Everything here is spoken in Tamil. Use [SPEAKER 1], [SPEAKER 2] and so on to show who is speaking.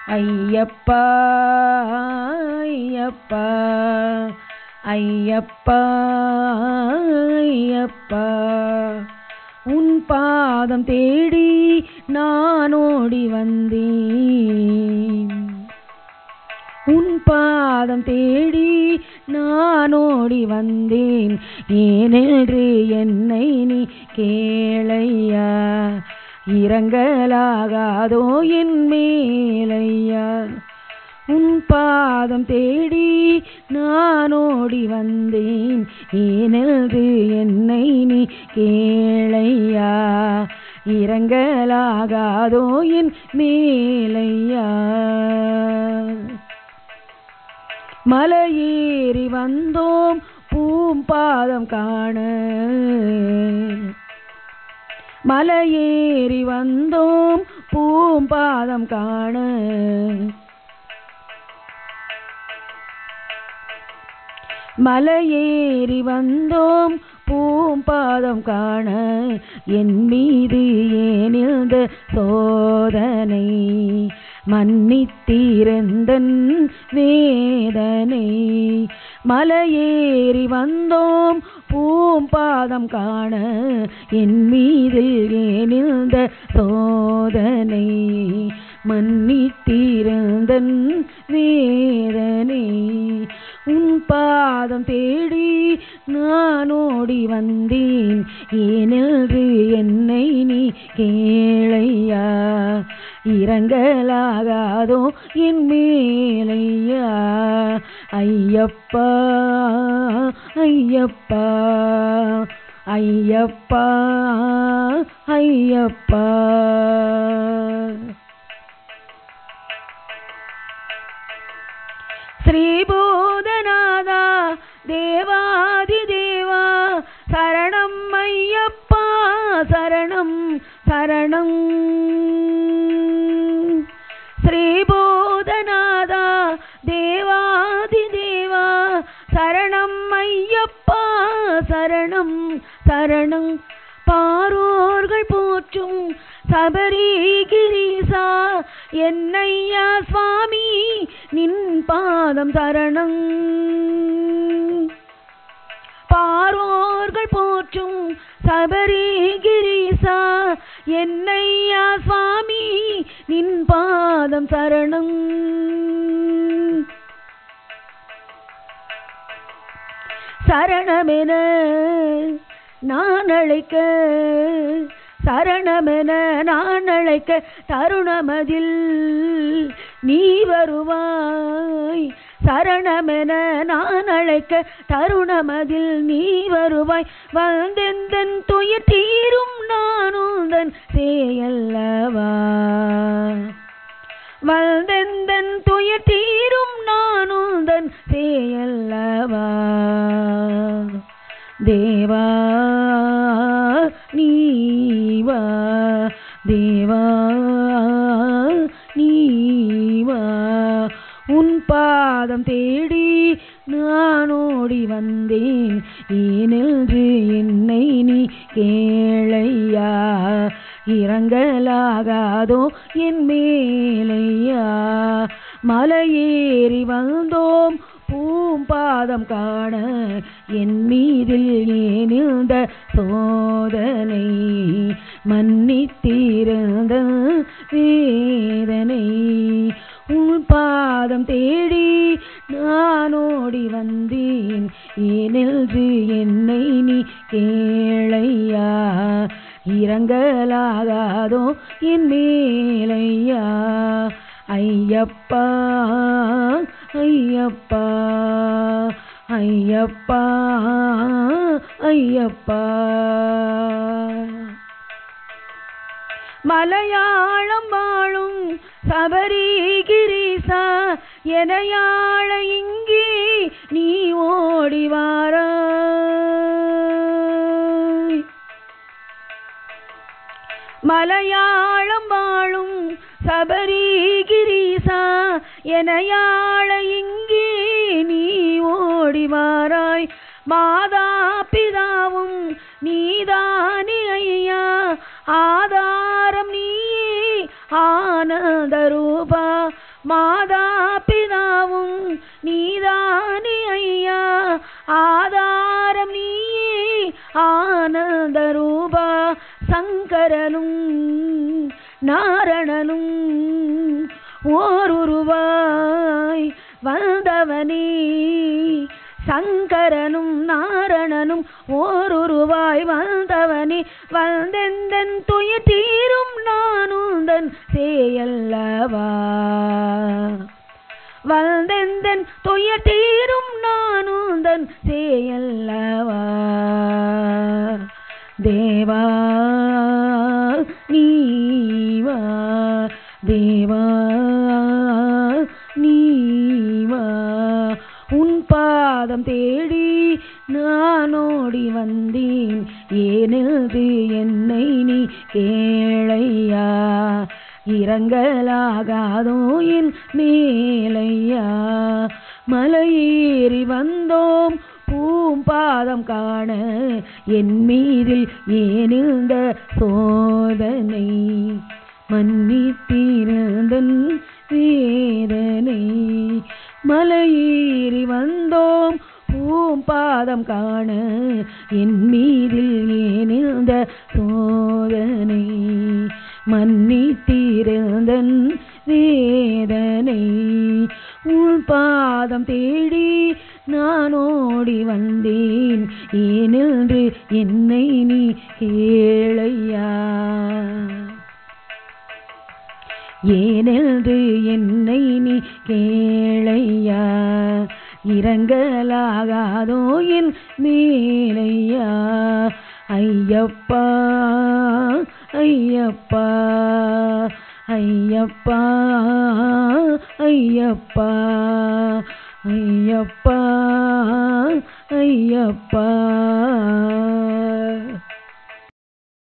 [SPEAKER 1] ஐயப்பா ஐயப்பா ஐயப்பா ஐயப்பா உன் பாதம் தேடி நான் ஓடி வந்தேன் உன் பாதம் தேடி நான் ஓடி வந்தேன் ஏனென்று என்னை நீ கேளையா இரங்கலாகாதோ என் மேலையா உன் பாதம் தேடி நான் ஓடி வந்தேன் ஏனென்று என்னை நீ கேளையா இரங்கலாகாதோ என் மேலையா மலையேறி வந்தோம் பூம்பாதம் காண மலையேறி வந்தோம் பூம்பாதம் காண மலையேறி வந்தோம் பூம்பாதம் காண என் மீது ஏனிழ்ந்த சோதனை மன்னித்தீரந்தன் வேதனை மலையேறி வந்தோம் பூம்பாதம் காண என் மீது ஏனிழ்ந்த சோதனை மன்னித்தீரந்தன் வேதனை உன் பாதம் தேடி நான் ஓடி வந்தேன் ஏனென்று என்னை நீ கேளையா இரங்கலாகாதோ என் மேலையா ஐயப்பா ஐயப்பா ஐயப்பா ஐயப்பா ஸ்ரீபூதநாதா தேவாதி தேவா சரணம் ஐயப்பா சரணம் சரணம் ஸ்ரீபூதநாதா தேவாதி தேவா சரணம் ஐயப்பா சரணம் சரணம் பாரோர்கள் போற்றும் சபரிகிரீசா என்னையா சுவாமி நின் பாதம் சரணம் பாரோர்கள் போற்றும் சபரிகிரீசா என்னையா சுவாமி நின் பாதம் சரணம் சரணமென நான் அழைக்க சரணமென நான் அழைக்க தருணமதில் நீ வருவாய் சரணமென நான் அழைக்க தருணமதில் நீ வருவாய் வந்தெந்தன் துயர் தீரும் நானுந்தன் சேயல்லவா வந்தெந்தன் துயர் தீரும் நானுந்தன் சேயல்லவா தேவா நீவா தேவா நீவா உன் பாதம் தேடி நான் ஓடி வந்தேன் ஏனென்று என்னை நீ கேளையா இரங்கலாகாதோ என் மேலையா மலையேறி வந்தோம் பூம்பாதம் காண என் மீதில் ஏனிழ்ந்த சோதனை மன்னித்திருந்த வேதனை உன் பாதம் தேடி நான் ஓடி வந்தேன் ஏனென்று என்னை நீ கேளையா இரங்கலாகாதோ என் மேலையா ஐயப்பா ஐயப்பா ஐயப்பா ஐயப்பா மலையாளம் வாழும் சபரிகிரீசா எனையாள இங்கே நீ ஓடி வாராய் மலையாளம் வாழும் சபரிகிரீசா எனையாள இங்கே நீ ஓடி வாராய் மாதா பிதாவும் நீதானே ஐயா ஆதாரம் நீயே ஆனந்த ரூபா மாதா பிதாவும் நீதானே ஐயா ஆதாரம் நீயே ஆனந்த ரூபா சங்கரனும் நாரணனும் ஓருருவாய் வந்தவனே சங்கரனும் நாரணனும் ஓருருவாய் வந்தவனே வந்தெந்தன் துய தீரும் நானுந்தன் சேயல்லவா வந்தெந்தன் துய தீரும் நானுந்தன் சேயல்லவா தேவா நீவா தேவா நீவா உன் பாதம் தேடி நான் ஓடி வந்தேன் ஏனென்று என்னை நீ கேளையா இரங்கலாகாதோ என் மேலையா மலையேறி வந்தோம் பூம்பாதம் காண என் மீதில் ஏனிருந்த சோதனை மன்னித்திருந்தன் வேதனை மலையேறி வந்தோம் பூம்பாதம் காண என் மீதில் ஏனிருந்த சோதனை மன்னித்திருந்தன் வேதனை உள் பாதம் தேடி நான் ஓடி வந்தேன் ஏனென்று என்னை நீ கேளையா ஏனென்று என்னை நீ கேளையா இரங்கலாகாதோ என் மேலையா ஐயப்பா ஐயப்பா ஐயப்பா ஐயப்பா ஐயப்பா ஐயப்பா